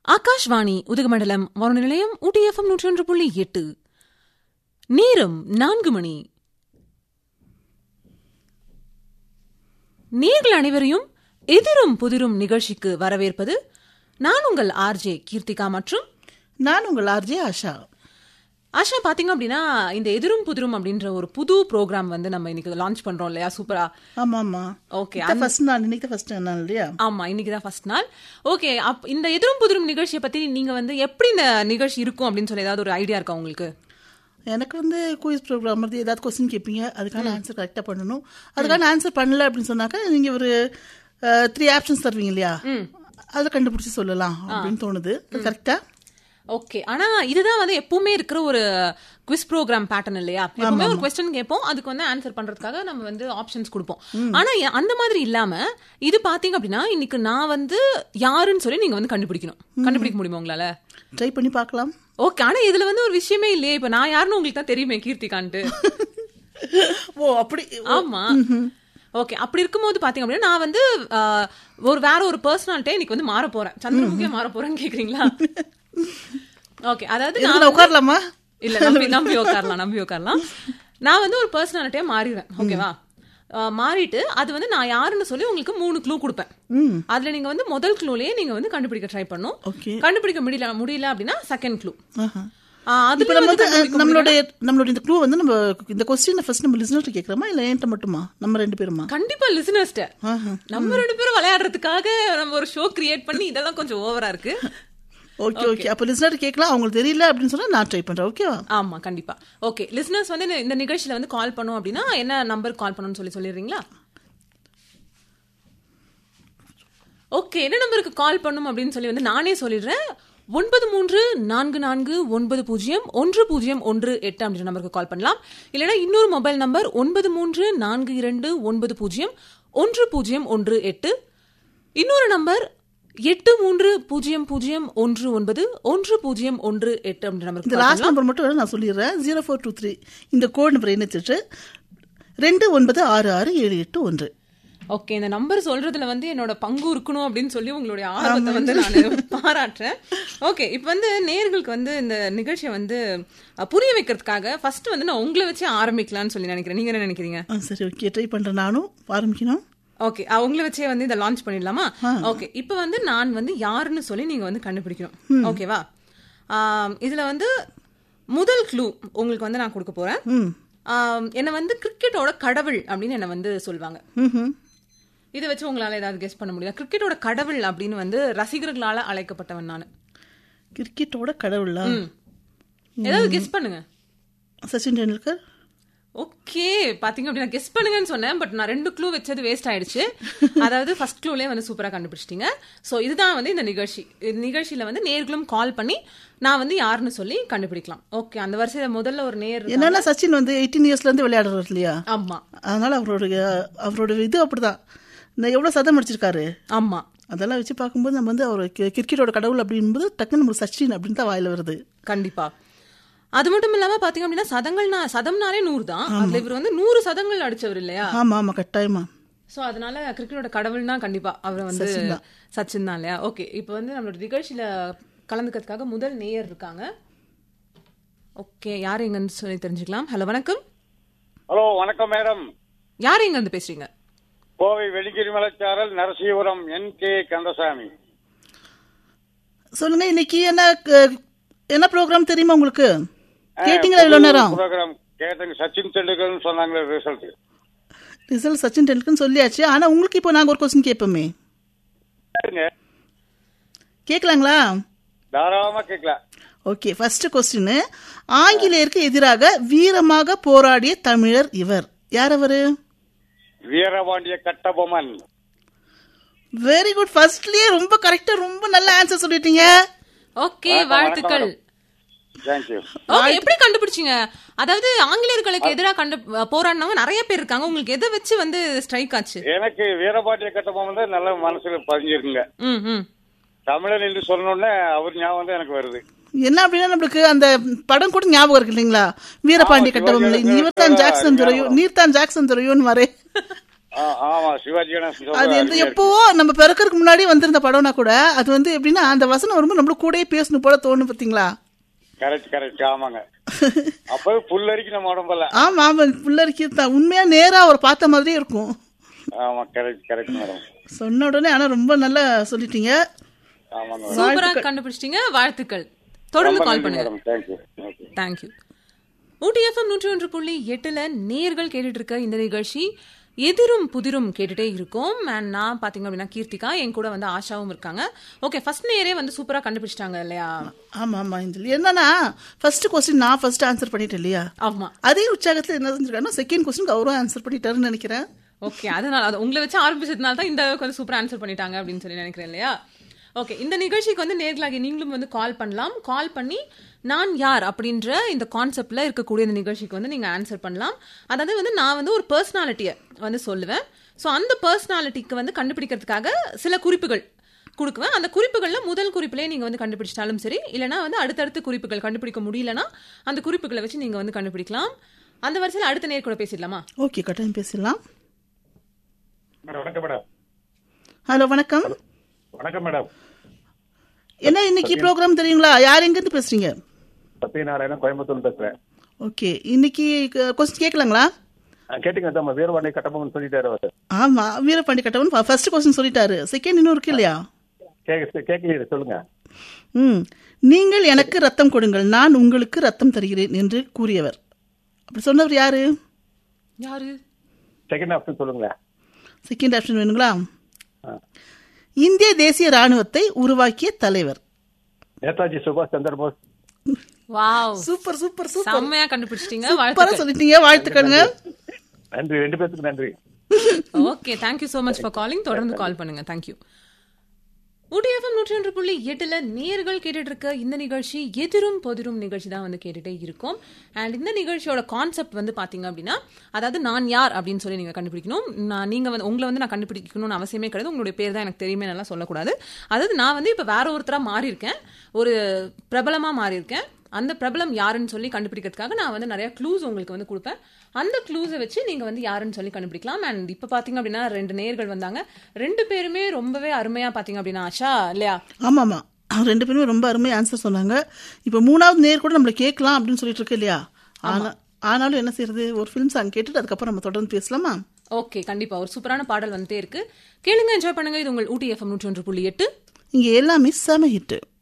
ஆகாஷ்வாணி உதகமண்டலம் வானொலி நிலையம் ஊட்டி எஃப்எம் நூற்றி ஒன்று புள்ளி எட்டு நேரம் நான்கு மணி நேர்கள் அனைவரையும் எதிரும் புதிரும் நிகழ்ச்சிக்கு வரவேற்பது நான் உங்கள் ஆர்ஜே கீர்த்திகா மற்றும் நான் உங்கள் ஆர்ஜே ஆஷா ஆஷா பாத்தீங்க அப்படின்னா இந்த எதிரும் புதிரும் அப்படின்ற ஒரு புது ப்ரோக்ராம் வந்து நம்ம இன்னைக்கு லான்ச் பண்றோம் இல்லையா சூப்பரா ஆமா ஆமா ஓகே ஃபர்ஸ்ட் நாள் இன்னைக்கு ஃபர்ஸ்ட் நாள் இல்லையா ஆமா இன்னைக்கு தான் ஃபர்ஸ்ட் நாள் ஓகே அப் இந்த எதிரும் புதிரும் நிகழ்ச்சியை பத்தி நீங்க வந்து எப்படி இந்த நிகழ்ச்சி இருக்கும் அப்படின்னு சொல்லி ஏதாவது ஒரு ஐடியா இருக்கா உங்களுக்கு எனக்கு வந்து குயிஸ் ப்ரோக்ராம் வந்து ஏதாவது கொஸ்டின் கேட்பீங்க அதுக்கான ஆன்சர் கரெக்டாக பண்ணணும் அதுக்கான ஆன்சர் பண்ணல அப்படின்னு சொன்னாக்கா நீங்க ஒரு த்ரீ ஆப்ஷன்ஸ் தருவீங்க இல்லையா அதில் கண்டுபிடிச்சி சொல்லலாம் அப்படின்னு தோணுது கரெக்டா ஓகே ஆனா இதுதான் வந்து எப்பவுமே இருக்கிற ஒரு குவிஸ் ப்ரோக்ராம் பேட்டர்ன் இல்லையா எப்பவுமே ஒரு கொஸ்டின் கேட்போம் அதுக்கு வந்து ஆன்சர் பண்றதுக்காக நம்ம வந்து ஆப்ஷன்ஸ் கொடுப்போம் ஆனா எ- அந்த மாதிரி இல்லாம இது பாத்தீங்க அப்படின்னா இன்னைக்கு நான் வந்து யாருன்னு சொல்லி நீங்க வந்து கண்டுபிடிக்கணும் கண்டுபிடிக்க முடியுமா உங்களால ட்ரை பண்ணி பார்க்கலாம் ஓகே ஆனா இதுல வந்து ஒரு விஷயமே இல்லையே இப்ப நான் யாருன்னு உங்களுக்கு தான் தெரியுமே கீர்த்திகான்ட்டு ஓ அப்படி ஆமா ஓகே அப்படி இருக்கும்போது பாத்தீங்க அப்படின்னா நான் வந்து ஆஹ், ஒரு வேற ஒரு பர்சனாலிட்டே இன்னைக்கு வந்து மாற போறேன் சந்திரமுகியா மாற போறேன்னு கேக்குறீங்களா ஓகே அதாவது நான் இதுல உட்காரலாமா இல்ல நம்பி நம்பி உட்காரலாம் நம்பி உட்காரலாம் நான் வந்து ஒரு பர்சனாலிட்டியா மாறிடுவேன் ஓகேவா ஆஹ், மாறிட்டு அது வந்து நான் யாருன்னு சொல்லி உங்களுக்கு மூணு க்ளூ கொடுப்பேன் அதுல நீங்க வந்து முதல் க்ளூலயே நீங்க வந்து கண்டுபிடிக்க ட்ரை பண்ணும் ஓகே கண்டுபிடிக்க முடியல முடியல அப்படின்னா செகண்ட் க்ளூ ஆஹா. அதுல இப்போ நம்ம வந்து வந்து அஹ், நம்மளுடைய நம்மளுடைய இந்த க்ளூ வந்து நம்ம இந்த கொஸ்டின் ஃபர்ஸ்ட் நம்ம லிசனர்ட்ட கேட்கறோமா இல்ல என்கிட்ட மட்டுமா நம்ம ரெண்டு பேருமா கண்டிப்பா லிசனர்ஸ்ட ஆஹா. நம்ம ரெண்டு பேரும் விளையாடுறதுக்காக நம்ம ஒரு ஷோ கிரியேட் பண்ணி இதெல்லாம் கொஞ்சம் ஓவரா இருக்கு ஓகே ஓகே அப்போ லிசனர் கேட்கலாம் அவங்களுக்கு தெரியல அப்படின்னு சொன்னா நான் ட்ரை பண்றேன் ஓகேவா ஆமா கண்டிப்பா ஓகே லிசனர்ஸ் வந்து இந்த- இந்த நிகழ்ச்சியில வந்து கால் பண்ணும் அப்படின்னா என்ன நம்பர் கால் பண்ணணும்னு சொல்லி சொல்லிடுறீங்களா ஓகே என்ன நம்பருக்கு கால் பண்ணும் அப்படின்னு சொல்லி வந்து நானே சொல்லிடுறேன் ஒன்பது மூன்று நான்கு நான்கு ஒன்பது பூஜ்ஜியம் ஒன்று பூஜ்ஜியம் ஒன்று எட்டு அப்படின்ற நம்பருக்கு கால் பண்ணலாம் இல்லைன்னா இன்னொரு மொபைல் நம்பர் ஒன்பது மூன்று நான்கு இரண்டு ஒன்பது பூஜ்ஜியம் ஒன்று பூஜ்ஜியம் ஒன்று எட்டு இன்னொரு நம்பர் எட்டு மூன்று பூஜ்ஜியம் பூஜ்ஜியம் ஒன்று ஒன்பது ஒன்று பூஜ்ஜியம் ஒன்று எட்டு அப்படின்ற நம்பருக்கு இந்த call லாஸ்ட் நம்பர் மட்டும் நான் சொல்லிடுறேன் ஜீரோ ஃபோர் டூ த்ரீ இந்த கோட் நம்பர் இணைச்சிட்டு ரெண்டு ஒன்பது ஆறு ஆறு ஏழு எட்டு ஒன்று ஓகே இந்த நம்பர் சொல்றதுல வந்து என்னோட பங்கு இருக்கணும் அப்படின்னு சொல்லி உங்களுடைய ஆர்வத்தை வந்து நான் பாராட்டுறேன் ஓகே இப்போ வந்து நேர்களுக்கு வந்து இந்த நிகழ்ச்சியை வந்து அஹ், புரிய வைக்கிறதுக்காக ஃபர்ஸ்ட் வந்து நான் உங்களை வச்சு ஆரம்பிக்கலாம்னு சொல்லி நினைக்கிறேன் நீங்க என்ன நினைக்கிறீங்க ஆ சரி ஓகே ட்ரை பண்றேன் நானும் ஆரம்பிக்கணும் ஓகே உங்களை வச்சே வந்து இதை லான்ச் பண்ணிடலாமா ஓகே இப்போ வந்து நான் வந்து யாருன்னு சொல்லி நீங்க வந்து கண்டுபிடிக்கணும் ஓகேவா ஆம், இதுல வந்து முதல் க்ளூ உங்களுக்கு வந்து நான் கொடுக்க போறேன் ம் ஆம், என்னை வந்து கிரிக்கெட்டோட கடவுள் அப்படின்னு என்னை வந்து சொல்லுவாங்க ம் இதை வச்சு உங்களால ஏதாவது கெஸ் பண்ண முடியுதா கிரிக்கெட்டோட கடவுள் அப்படின்னு வந்து ரசிகர்களால அழைக்கப்பட்டவன் நான் கிரிக்கெட்டோட கடவுளா ஏதாவது கெஸ் பண்ணுங்க சச்சின் டெண்டுல்கர் ஓகே பாத்தீங்க அப்படின்னா கெஸ் பண்ணுங்கன்னு சொன்னேன் பட் நான் ரெண்டு க்ளூ வச்சது வேஸ்ட் ஆயிடுச்சு அதாவது ஃபர்ஸ்ட் க்ளூலே வந்து சூப்பரா கண்டுபிடிச்சிட்டீங்க சோ இதுதான் வந்து இந்த நிகழ்ச்சி இந்த நிகழ்ச்சியில வந்து நேர்களும் கால் பண்ணி நான் வந்து யாருன்னு சொல்லி கண்டுபிடிக்கலாம் ஓகே அந்த வரிசையில முதல்ல ஒரு நேர் இருக்காங்க. என்னன்னா சச்சின் வந்து எயிட்டீன் இயர்ஸ்ல இருந்து விளையாடுறாரு இல்லையா ஆமா அதனால அவருடைய அவரோட இது அப்படிதான் நான் எவ்வளவு சதம் அடிச்சிருக்காரு ஆமா அதெல்லாம் வச்சு பார்க்கும்போது நம்ம வந்து அவர் கி- கிரிக்கெட்டோட கடவுள் அப்படின்போது டக்குன்னு நமக்கு சச்சின் அப்படின்னு தான் வாயில வருது கண்டிப்பா அது மட்டும் இல்லாம பாத்தீங்க அப்படின்னா சதங்கள்னா சதம்னாலே நூறு தான் அதுல இவர் வந்து நூறு சதங்கள் அடிச்சவர் இல்லையா ஆமா ஆமா கட்டாயமா சோ அதனால கிரிக்கெட்டோட கடவுள்னா கண்டிப்பா அவர் வந்து சச்சின் தான் இல்லையா ஓகே இப்போ வந்து நம்மளோட நிகழ்ச்சியில கலந்துக்கிறதுக்காக முதல் நேயர் இருக்காங்க ஓகே யார் எங்கன்னு சொல்லி தெரிஞ்சுக்கலாம் ஹலோ வணக்கம் ஹலோ வணக்கம் மேடம் யார் எங்க இருந்து பேசுறீங்க கோவை வெடிகிரி மலைச்சாரல் நரசிபுரம் என் கே கந்தசாமி சொல்லுங்க இன்னைக்கு என்ன க- என்ன ப்ரோக்ராம் தெரியுமா உங்களுக்கு கேட்டீங்களா இவ்வளவு நேரம் ப்ரோக்ராம் கேட்டங்க சச்சின் டெண்டுல்கர்னு சொன்னாங்களே ரிசல்ட் ரிசல்ட் சச்சின் டெண்டுல்கர்னு சொல்லியாச்சு ஆனா உங்களுக்கு இப்போ நாங்க ஒரு கொஸ்டின் கேட்போமே கேட்கலாங்களா தாராளமா கேட்கலாம் ஓகே ஃபர்ஸ்ட் கொஸ்டின் ஆங்கிலேயருக்கு எதிராக வீரமாக போராடிய தமிழர் இவர் யார் அவரு வீரபாண்டிய கட்டபொம்மன் வெரி குட் ஃபர்ஸ்ட்லயே ரொம்ப கரெக்டா ரொம்ப நல்ல ஆன்சர் சொல்லிட்டீங்க ஓகே வாழ்த்துக்கள் தேங்க்யூ ஓகே எப்படி கண்டுபிடிச்சீங்க அதாவது ஆங்கிலேயர்களுக்கு எதிராக கண்டு போராடினவங்க நிறைய பேர் இருக்காங்க உங்களுக்கு எதை வச்சு வந்து ஸ்ட்ரைக் ஆச்சு எனக்கு வீரபாண்டிய கட்டபொம்மன் தான் நல்ல மனசுல பதிஞ்சிருக்குங்க ம் ம் தமிழன் என்று சொன்னோடனே அவர் ஞாபகம் தான் எனக்கு வருது என்ன அப்படின்னா நம்மளுக்கு அந்த படம் கூட ஞாபகம் இருக்கு இல்லைங்களா வீரபாண்டி ஆமா, கட்டபொம்மன் சிவாஜி நீர் தான் கணேசன் ஜாக்சன் துறையோ ஞாபகம். நீர் தான் ஜாக்சன் துறையோன்னு வரே ஆ, ஆமா சிவாஜி கணேசன் அது சொல்ற எந்த எப்பவோ நம்ம பிறக்கறதுக்கு முன்னாடி வந்திருந்த படம்னா கூட அது வந்து எப்படின்னா அந்த வசனம் வரும்போது நம்மளும் கூடயே பேசணும் போல தோணும் பாத்தீங்களா கரெக்ட் கரெக்ட் ஆமாங்க அப்பவே புல்லரிக்கு நம்ம உடம்புல ஆமா ஆமா புள்ளரிக்கு தான் உண்மையா நேரா அவர் பார்த்த மாதிரியே இருக்கும் ஆமா கரெக்ட் கரெக்ட் மேடம் சொன்ன உடனே ஆனா ரொம்ப நல்லா சொல்லிட்டீங்க ஆமாங்க சூப்பரா கண்டுபிடிச்சிட்டீங்க வாழ்த்துக்கள் தொடர்ந்து கால் பண்ணுங்க madam thank you okay thank you Ooty FM நூற்றி ஒன்று புள்ளி எட்டுல நேர்கள் கேட்டுட்டு இருக்க இந்த நிகழ்ச்சி எதிரும் புதிரும் கேட்டுட்டே இருக்கும் அண்ட் நான் பாத்தீங்க அப்படின்னா கீர்த்திகா என் கூட வந்து ஆஷாவும் இருக்காங்க ஓகே ஃபர்ஸ்ட் நேரே வந்து சூப்பரா கண்டுபிடிச்சிட்டாங்க இல்லையா ஆமா ஆமா இந்த என்னன்னா ஃபர்ஸ்ட் கொஸ்டின் நான் ஃபர்ஸ்ட் ஆன்சர் பண்ணிட்டேன் இல்லையா ஆமா அதே உற்சாகத்துல என்ன செஞ்சிருக்காருன்னா செகண்ட் கொஸ்டின் அவரும் ஆன்சர் பண்ணிட்டாருன்னு நினைக்கிறேன் ஓகே அதனால அது உங்களை வச்சு ஆரம்பிச்சதுனால தான் இந்த அளவுக்கு வந்து சூப்பரா ஆன்சர் பண்ணிட்டாங்க அப்படின்னு சொல்லி நினைக்கிறேன் இல்லையா ஓகே இந்த நிகழ்ச்சிக்கு வந்து நேர்களாகி நீங்களும் வந்து கால் பண்ணலாம் கால் பண்ணி நான் யார் அப்படின்ற இந்த கான்செப்ட்ல இருக்கக்கூடிய இந்த நிகழ்ச்சிக்கு வந்து நீங்க ஆன்சர் பண்ணலாம் அதாவது வந்து நான் வந்து ஒரு பர்சனாலிட்டியை வந்து சொல்லுவேன் ஸோ அந்த பர்சனாலிட்டிக்கு வந்து கண்டுபிடிக்கிறதுக்காக சில குறிப்புகள் கொடுக்குவேன் அந்த குறிப்புகள்ல முதல் குறிப்பிலே நீங்க வந்து கண்டுபிடிச்சிட்டாலும் சரி இல்லைனா வந்து அடுத்தடுத்த குறிப்புகள் கண்டுபிடிக்க முடியலனா அந்த குறிப்புகளை வச்சு நீங்க வந்து கண்டுபிடிக்கலாம் அந்த வரிசையில் அடுத்த நேர் கூட பேசிடலாமா ஓகே கட்டாயம் பேசிடலாம் மேடம் வணக்கம் மேடம் ஹலோ வணக்கம் வணக்கம் மேடம் என்ன இன்னைக்கு ப்ரோக்ராம் தெரியுங்களா யார் எங்கேருந்து பேசுறீங்க சத்யநாராயணன் கோயம்புத்தூர் பேசுறேன் ஓகே இன்னைக்கு கொஸ்டின் கேட்கலாங்களா கேட்டுங்க தான் வீரவாணி கட்டபொம்மன் சொல்லிட்டாரு அவரு ஆமா வீரபாண்டி கட்டவன் ஃபர்ஸ்ட் கொஸ்டின் சொல்லிட்டாரு செகண்ட் இன்னும் இருக்கு இல்லையா கேக்க கேட்கலையே சொல்லுங்க ம் நீங்கள் எனக்கு ரத்தம் கொடுங்கள் நான் உங்களுக்கு ரத்தம் தருகிறேன் என்று கூறியவர் அப்படி சொன்னவர் யாரு யாரு செகண்ட் ஆப்ஷன் சொல்லுங்களேன் செகண்ட் ஆப்ஷன் வேணுங்களா இந்திய தேசிய ராணுவத்தை உருவாக்கிய தலைவர் நேதாஜி சுபாஷ் Chandra Bose wow super super super செம்மையா கண்டுபிடிச்சிட்டீங்க சூப்பரா வாழ்த்துக்கள் சொல்லிட்டீங்க வாழ்த்துக்கள்ங்க நன்றி ரெண்டு பேத்துக்கு நன்றி okay thank you so much for calling தொடர்ந்து கால் பண்ணுங்க தேங்க்யூ ஊட்டி எஃப்எம் நூற்றி ஒன்று புள்ளி எட்டுல நேர்கள் கேட்டுட்டு இருக்க இந்த நிகழ்ச்சி எதிரும் பொதிரும் நிகழ்ச்சி தான் வந்து கேட்டுட்டே இருக்கும் அண்ட் இந்த நிகழ்ச்சியோட கான்செப்ட் வந்து பாத்தீங்க அப்படின்னா அதாவது நான் யார் அப்படின்னு சொல்லி நீங்க கண்டுபிடிக்கணும் நான் நீங்க வந்து உங்களை வந்து நான் கண்டுபிடிக்கணும்னு அவசியமே கிடையாது உங்களுடைய பேர் தான் எனக்கு தெரியுமே நல்லா சொல்லக்கூடாது அதாவது நான் வந்து இப்ப வேற ஒருத்தரா மாறி இருக்கேன் ஒரு பிரபலமா மாறி இருக்கேன் அந்த பிரபலம் யாருன்னு சொல்லி கண்டுபிடிக்கிறதுக்காக நான் வந்து நிறைய க்ளூஸ் உங்களுக்கு வந்து கொடுப்பேன் அந்த க்ளூஸை வச்சு நீங்க வந்து யாருன்னு சொல்லி கண்டுபிடிக்கலாம் அண்ட் இப்ப பாத்தீங்க அப்படின்னா ரெண்டு நேர்கள் வந்தாங்க ரெண்டு பேருமே ரொம்பவே அருமையா பாத்தீங்க அப்படின்னா ஆஷா இல்லையா ஆமா ஆமா அவங்க ரெண்டு பேருமே ரொம்ப அருமையா ஆன்சர் சொன்னாங்க இப்போ மூணாவது நேர் கூட நம்மள கேட்கலாம் அப்படின்னு சொல்லிட்டு இருக்கு இல்லையா ஆனா ஆனாலும் என்ன செய்யறது ஒரு ஃபிலிம் சாங் கேட்டுட்டு அதுக்கப்புறம் நம்ம தொடர்ந்து பேசலாமா ஓகே கண்டிப்பா ஒரு சூப்பரான பாடல் வந்துட்டே இருக்கு கேளுங்க என்ஜாய் பண்ணுங்க இது உங்கள் ஊட்டி எஃப்எம் நூற்றி ஒன்று புள்ளி எட்டு இங்க எல்லாமே செம ஹிட்டு